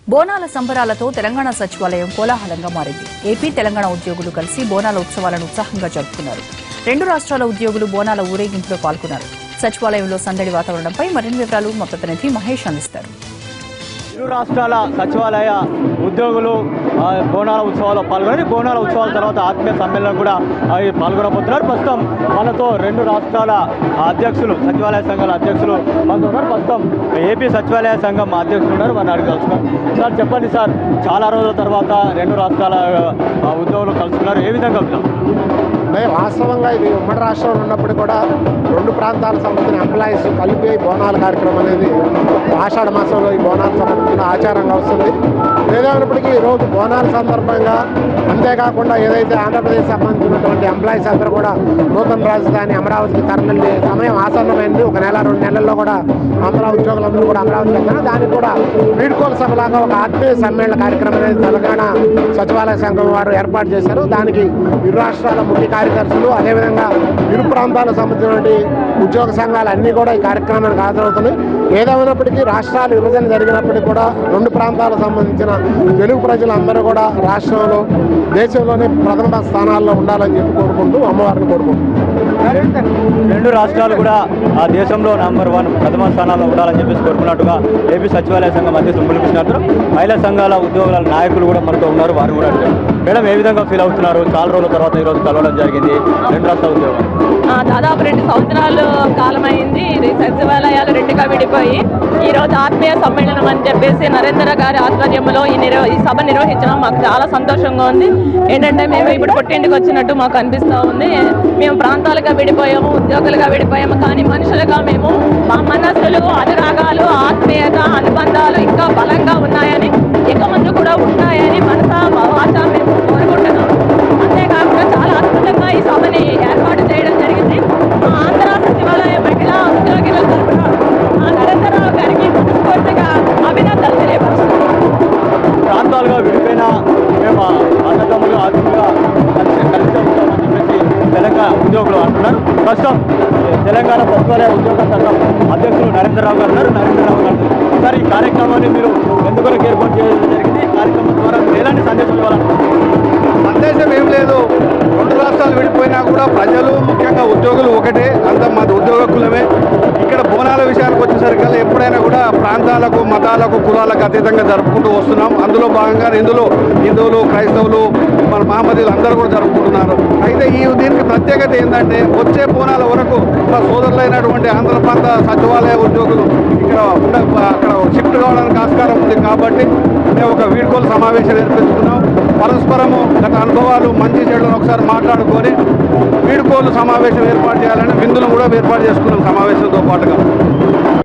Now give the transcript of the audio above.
బోనాల సంబరాలతో తెలంగాణ సచివాలయం కోలాహలంగా మారింది ఏపీ తెలంగాణ ఉద్యోగులు కలిసి బోనాల ఉత్సవాలను ఉత్సాహంగా జరుపుకున్నారు రెండు రాష్ట్రాల ఉద్యోగులు బోనాల ఊరేగింపులో పాల్గొన్నారు సచివాలయంలో సందడి వాతావరణంపై మరిన్ని వివరాలు మా ప్రతినిధి మహేష్ అందిస్తారు ఇరు రాష్ట్రాల సచివాలయ ఉద్యోగులు ఆ, బోనాల ఉత్సవాల్లో పాల్గొని బోనాల ఉత్సవాల తర్వాత ఆత్మీయ సమ్మేళనం కూడా ఆ, ఈ పాల్గొనబోతున్నారు ప్రస్తుతం మనతో రెండు రాష్ట్రాల అధ్యక్షులు సచివాలయ సంఘాల అధ్యక్షులు మనతో ఉన్నారు ప్రస్తుతం ఏపీ సచివాలయ సంఘం అధ్యక్షులు ఉన్నారు వారిని అడిగి కలుసుకున్నారు సార్ చెప్పండి సార్ చాలా రోజుల తర్వాత రెండు రాష్ట్రాల ఆ, ఉద్యోగులు కలుసుకున్నారు ఏ విధంగా వెళ్తాం అంటే వాస్తవంగా ఇది ఉమ్మడి రాష్ట్రంలో ఉన్నప్పుడు కూడా రెండు ప్రాంతాలకు సంబంధించిన ఎంప్లాయీస్ కలిపి బోనాల కార్యక్రమం అనేది ఆషాఢ మాసంలో ఈ బోనాలకు సంబంధించిన ఆచారంగా వస్తుంది ఏదైనప్పటికీ ఈరోజు బోనాల సందర్భంగా అంతేకాకుండా ఏదైతే ఆంధ్రప్రదేశ్ సంబంధించినటువంటి ఎంప్లాయీస్ అందరూ కూడా నూతన రాజధాని అమరావతికి తరలి సమయం ఆసన్నమైంది ఒక నెల రెండు నెలల్లో కూడా ఆంధ్ర ఉద్యోగులందరూ కూడా అమరావతికి వెళ్తారు దానికి కూడా వీడ్కోల సభలాగా ఒక ఆత్మీయ సమ్మేళన కార్యక్రమం అనేది తెలంగాణ సచివాలయ సంఘం వారు ఏర్పాటు చేశారు దానికి ఇరు రాష్ట్రాల ముఖ్య కార్యదర్శులు అదేవిధంగా ఇరు ప్రాంతాలకు సంబంధించినటువంటి ఉద్యోగ సంఘాలు అన్నీ కూడా ఈ కార్యక్రమానికి హాజరవుతున్నాయి ఏదేమైనప్పటికీ రాష్ట్రాలు విభజన జరిగినప్పటికీ కూడా రెండు ప్రాంతాలకు సంబంధించిన తెలుగు ప్రజలందరూ కూడా రాష్ట్రంలో దేశంలోనే ప్రథమ స్థానాల్లో ఉండాలని చెప్పి కోరుకుంటూ అమ్మవారిని కోరుకుంటున్నాం రెండు రాష్ట్రాలు కూడా ఆ దేశంలో నంబర్ వన్ ప్రథమ స్థానాల్లో ఉండాలని చెప్పేసి కోరుకున్నట్టుగా ఏపీ సచివాలయ సంఘం అధ్యక్షులు మునిపించినట్టు మహిళా సంఘాల ఉద్యోగుల నాయకులు కూడా మనతో ఉన్నారు వారు కూడా అడిగారు మేడం ఏ విధంగా ఫీల్ అవుతున్నారు చాలా రోజుల తర్వాత ఈ రోజు కలవడం జరిగింది రెండు రాష్ట్రాల ఉద్యోగం ఆ, దాదాపు రెండు సంవత్సరాలు కాలమైంది ఇది సచివాలయాలు రెండుగా విడిపోయి ఈ రోజు ఆత్మీయ సమ్మేళనం అని చెప్పేసి నరేంద్ర గారి ఆధ్వర్యంలో ఈ నిర్వ ఈ సభ నిర్వహించడం మాకు చాలా సంతోషంగా ఉంది ఏంటంటే మేము ఇప్పుడు పుట్టింటికి వచ్చినట్టు మాకు అనిపిస్తూ ఉంది మేము ప్రాంతాలుగా విడిపోయాము ఉద్యోగులుగా విడిపోయాము కానీ మనుషులుగా మేము మా మనస్సులు అనురాగాలు ఆత్మీయత అనుబంధాలు ఇంకా బలంగా ఉన్నాయని ఇక ముందు కూడా ఉంటాయని మనసా భాష మేము కోరుకుంటున్నాము అంతేకాకుండా చాలా అద్భుతంగా ఈ సభని ఏర్పాటు చేయడం జరిగింది మా ఆంధ్ర సచివాలయ మహిళా ఉద్యోగుల తరఫున మా నరేంద్రరావు గారికి మనస్ఫూర్తిగా అభినందనలు తెలియపరుస్తున్నాను ప్రాంతాలుగా విడిపోయిన మేము అన్నదమ్ములు ఆర్థికంగా కలిసి కలిసి ఉంటామని చెప్పేసి తెలంగాణ ఉద్యోగులు అంటున్నారు ప్రస్తుతం తెలంగాణ సచివాలయ ఉద్యోగ సంఘం అధ్యక్షులు నరేంద్రరావు గారు ఉన్నారు నరేంద్రరావు గారు సార్ ఈ కార్యక్రమాన్ని మీరు ఎందుకు ఏర్పాటు చేయడం జరిగింది ఈ కార్యక్రమం ద్వారా మీరు ఎలాంటి సందేశం ఇవ్వాలనుకుంటున్నారు సందేశం ఏం లేదు రెండు రాష్ట్రాలు విడిపోయినా కూడా ప్రజలు ముఖ్యంగా ఉద్యోగులు ఒకటే అంత మాది ఉద్యోగ కులమే ఇక్కడ బోనాల విషయానికి వచ్చేసరికి ఎప్పుడైనా కూడా ప్రాంతాలకు మతాలకు కులాలకు అతీతంగా జరుపుకుంటూ వస్తున్నాం అందులో భాగంగా ఇందులో హిందువులు క్రైస్తవులు మన మహమ్మదీలు అందరూ కూడా జరుపుకుంటున్నారు అయితే ఈ దీనికి ప్రత్యేకత ఏంటంటే వచ్చే బోనాల వరకు మా సోదరులైనటువంటి ఆంధ్ర ప్రాంత సచివాలయ ఉద్యోగులు ఇక్కడ ఉండ అక్కడ షిఫ్ట్ కావడానికి ఆస్కారం ఉంది కాబట్టి మేము ఒక వీడ్కోలు సమావేశం ఏర్పించుకున్నాం పరస్పరము గత అనుభవాలు మంచి చెడులను ఒకసారి మాట్లాడుకొని వీడ్కోలు సమావేశం ఏర్పాటు చేయాలని విందులు కూడా ఏర్పాటు చేసుకున్నాం సమావేశంతో పాటుగా